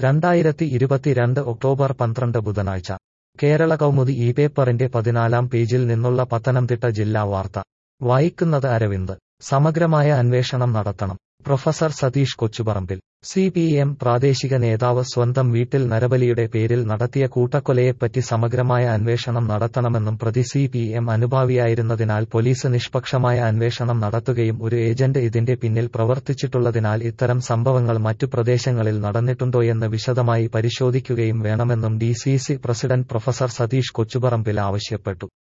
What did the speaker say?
രണ്ടായിരത്തി ഇരുപത്തിരണ്ട് ഒക്ടോബർ പന്ത്രണ്ട് ബുധനാഴ്ച കേരള കൗമുദി ഈ പേപ്പറിന്റെ പതിനാലാം പേജിൽ നിന്നുള്ള പത്തനംതിട്ട ജില്ലാ വാർത്ത വായിക്കുന്നത് അരവിന്ദ് സമഗ്രമായ അന്വേഷണം നടത്തണം professor Satheesh Kochuparambil C P M പ്രാദേശിക നേതാവ് സ്വന്തം വീട്ടിൽ നരബലിയുടെ പേരിൽ നടത്തിയ കൂട്ടക്കൊലയെപ്പറ്റി സമഗ്രമായ അന്വേഷണം നടത്തണമെന്നും പ്രതി സി പി എം അനുഭാവിയായിരുന്നതിനാൽ പോലീസ് നിഷ്പക്ഷമായ അന്വേഷണം നടത്തുകയും ഒരു ഏജന്റ് ഇതിന്റെ പിന്നിൽ പ്രവർത്തിച്ചിട്ടുള്ളതിനാൽ ഇത്തരം സംഭവങ്ങൾ മറ്റു പ്രദേശങ്ങളിൽ നടന്നിട്ടുണ്ടോയെന്ന് വിശദമായി പരിശോധിക്കുകയും വേണമെന്നും D C C president professor Satheesh Kochuparambil ആവശ്യപ്പെട്ടു